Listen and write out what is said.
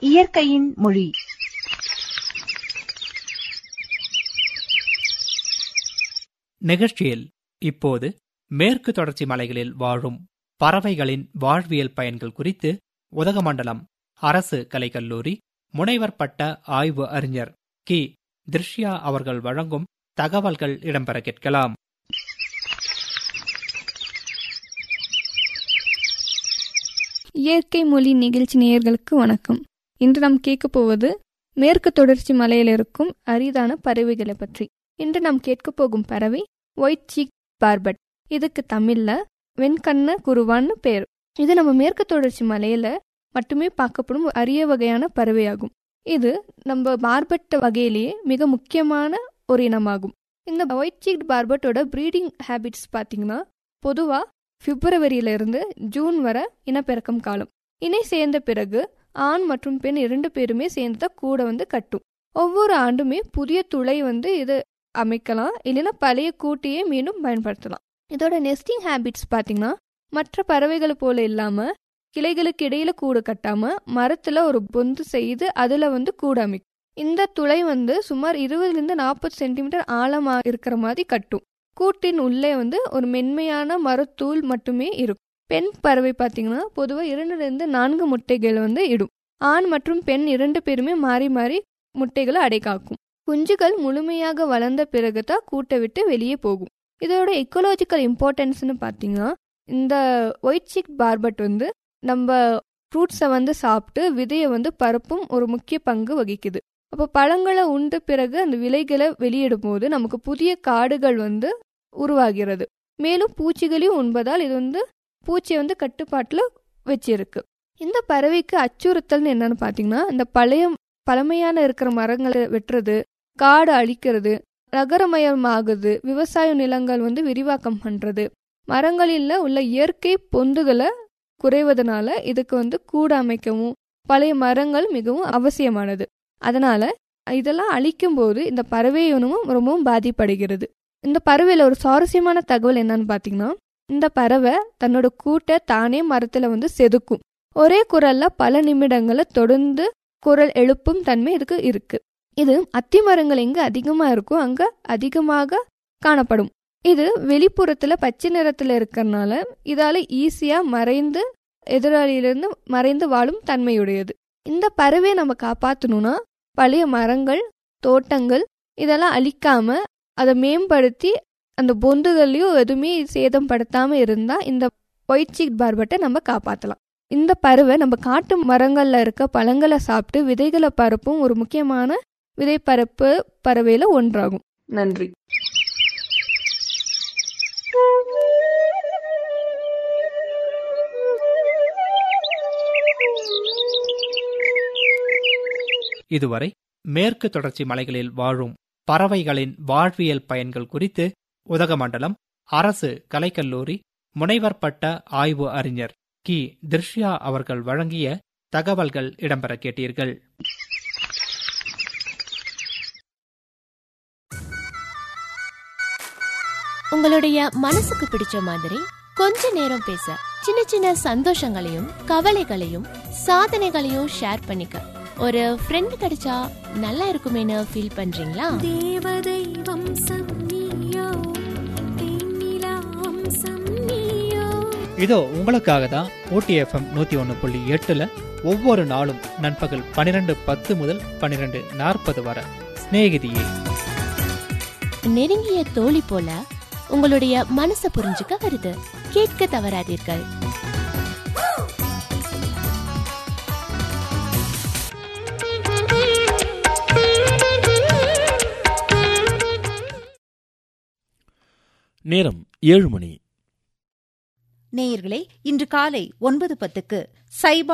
இயற்கையின் மொழி நிகழ்ச்சியில் இப்போது மேற்கு தொடர்ச்சி மலைகளில் வாழும் பறவைகளின் வாழ்வியல் பயன்கள் குறித்து உதகமண்டலம் அரசு கலைக்கல்லூரி முனைவர் பட்ட ஆய்வு அறிஞர் கி திருஷ்யா அவர்கள் வழங்கும் தகவல்கள் இடம்பெற கேட்கலாம் இயற்கை மொழி நிகழ்ச்சி நேயர்களுக்கு வணக்கம் இன்று நாம் கேட்க போவது மேற்கு தொடர்ச்சி மலையில் இருக்கும் அரிதான பறவைகளை பற்றி இன்று நாம் கேட்க போகும் பறவை ஒயிட் சீக் பார்பட் இதுக்கு தமிழ்ல வெண்கண்ண குருவான்னு பேர் இது நம்ம மேற்கு தொடர்ச்சி மலையில மட்டுமே பார்க்கப்படும் ஒரு அரிய வகையான பறவையாகும் இது நம்ம பார்பட் வகையிலேயே மிக முக்கியமான ஒரு இனமாகும் இந்த ஒயிட் சீக் பார்பட்டோட ப்ரீடிங் ஹேபிட்ஸ் பார்த்தீங்கன்னா பொதுவாக பிப்ரவரியிலிருந்து ஜூன் வரை இனப்பெருக்கம் காலம் இணை சேர்ந்த பிறகு ஆண் மற்றும் பெண் இரண்டு பேருமே சேர்ந்து தான் கூட வந்து கட்டும் ஒவ்வொரு ஆண்டுமே புதிய துளை வந்து இது அமைக்கலாம் இல்லைன்னா பழைய கூட்டையே மீண்டும் பயன்படுத்தலாம் இதோட நெஸ்டிங் ஹேபிட்ஸ் பார்த்தீங்கன்னா மற்ற பறவைகள் போல இல்லாம கிளைகளுக்கு இடையில கூடு கட்டாம மரத்துல ஒரு பொந்து செய்து அதுல வந்து கூடு அமைக்கும் இந்த துளை வந்து சுமார் இருபதுலேருந்து நாற்பது சென்டிமீட்டர் ஆழமா இருக்கிற மாதிரி கட்டும் கூட்டின் உள்ளே வந்து ஒரு மென்மையான மரத்தூள் மட்டுமே இருக்கும் பெண் பறவை பார்த்தீங்கன்னா பொதுவாக இரண்டுலேருந்து நான்கு முட்டைகள் வந்து இடும் ஆண் மற்றும் பெண் இரண்டு பேருமே மாறி மாறி முட்டைகளை அடை காக்கும் குஞ்சுகள் முழுமையாக வளர்ந்த பிறகு தான் கூட்டை விட்டு வெளியே போகும் இதோட எக்கோலாஜிக்கல் இம்பார்ட்டன்ஸ்னு பார்த்தீங்கன்னா இந்த ஒயிட் சிக் பார்பட் வந்து நம்ம ஃப்ரூட்ஸை வந்து சாப்பிட்டு விதையை வந்து பரப்பும் ஒரு முக்கிய பங்கு வகிக்குது அப்போ பழங்களை உண்ட பிறகு அந்த விலைகளை வெளியிடும் போது நமக்கு புதிய காடுகள் வந்து உருவாகிறது மேலும் பூச்சிகளையும் உண்பதால் இது வந்து பூச்சியை வந்து கட்டுப்பாட்டில் வச்சிருக்கு இந்த பறவைக்கு அச்சுறுத்தல்னு என்னன்னு பார்த்தீங்கன்னா இந்த பழைய பழமையான இருக்கிற மரங்களை வெட்டுறது காடு அழிக்கிறது நகரமயமாகுது விவசாய நிலங்கள் வந்து விரிவாக்கம் பண்ணுறது மரங்களில் உள்ள இயற்கை பொந்துகளை குறைவதனால இதுக்கு வந்து கூடு அமைக்கவும் பழைய மரங்கள் மிகவும் அவசியமானது அதனால இதெல்லாம் அழிக்கும் போது இந்த பறவை இனமும் ரொம்பவும் பாதிப்படைகிறது இந்த பறவையில ஒரு சுவாரஸ்யமான தகவல் என்னன்னு பார்த்தீங்கன்னா இந்த பறவை தன்னோட கூட்டை தானே மரத்துல வந்து செதுக்கும் ஒரே குரல்ல பல நிமிடங்களை தொடர்ந்து குரல் எழுப்பும் தன்மை இதுக்கு இருக்கு இது அத்தி மரங்கள் எங்க அதிகமா இருக்கோ அங்க அதிகமாக காணப்படும் இது வெளிப்புறத்துல பச்சை நிறத்துல இருக்கறனால இதால ஈஸியா மறைந்து எதிராளியிலிருந்து மறைந்து வாழும் தன்மையுடையது இந்த பறவையை நம்ம காப்பாற்றணும்னா பழைய மரங்கள் தோட்டங்கள் இதெல்லாம் அழிக்காம அதை மேம்படுத்தி அந்த பொந்துகள்லையும் எதுவுமே சேதம் படுத்தாம இருந்தா இந்த ஒயிட் சீக் பார்பட்டை நம்ம காப்பாற்றலாம் இந்த பறவை நம்ம காட்டு மரங்கள்ல இருக்க பழங்களை சாப்பிட்டு விதைகளை பரப்பும் ஒரு முக்கியமான விதை பரப்பு பறவையில ஒன்றாகும் நன்றி இதுவரை மேற்கு தொடர்ச்சி மலைகளில் வாழும் பறவைகளின் வாழ்வியல் பயன்கள் குறித்து உதகமண்டலம் அரசு கலைக்கல்லூரி முனைவர் பட்ட ஆய்வு அறிஞர் கி திருஷ்யா அவர்கள் வழங்கிய தகவல்கள் இடம்பெற கேட்டீர்கள் உங்களுடைய மனசுக்கு பிடிச்ச மாதிரி கொஞ்ச நேரம் பேச சின்ன சின்ன சந்தோஷங்களையும் கவலைகளையும் சாதனைகளையும் ஷேர் பண்ணிக்க ஒரு ஃப்ரெண்ட் கிடைச்சா நல்லா இருக்குமேனு ஃபீல் பண்றீங்களா தேவதை வம்சம் நீயோ தேனிலா வம்சம் நீயோ இதோ உங்களுக்காக தான் ஓடிஎஃப்எம் நூத்தி ஒன்னு புள்ளி எட்டுல ஒவ்வொரு நாளும் நண்பகல் பனிரெண்டு பத்து முதல் பனிரெண்டு நாற்பது வரை சிநேகிதியே நெருங்கிய தோழி போல உங்களுடைய மனசை புரிஞ்சுக்க வருது கேட்க தவறாதீர்கள் நேரம் ஏழு மணி நேயர்களே இன்று காலை ஒன்பது பத்துக்கு சைபா